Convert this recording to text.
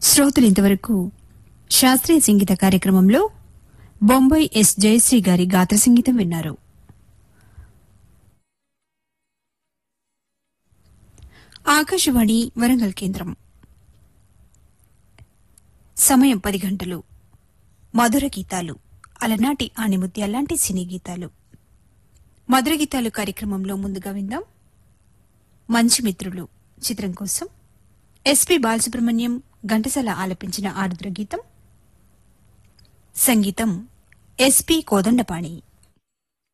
శ్రోతలు ఇంతవరకు శాస్త్రీయ సంగీత కార్యక్రమంలో బొంబాయి ఎస్ జయశ్రీ గారి గాత్ర సంగీతం విన్నారు ఆకాశవాణి వరంగల్ కేంద్రం సమయం పది గంటలు మధుర గీతాలు అలనాటి ఆణిముత్యాలాంటి సినీ గీతాలు మధుర గీతాలు కార్యక్రమంలో ముందుగా విందాం మంచి మిత్రులు చిత్రం కోసం ఎస్పి బాలసుబ్రహ్మణ్యం ఘంటసాల ఆలపించిన ఆరుద్ర గీతం సంగీతం ఎస్పి కోదండపాణి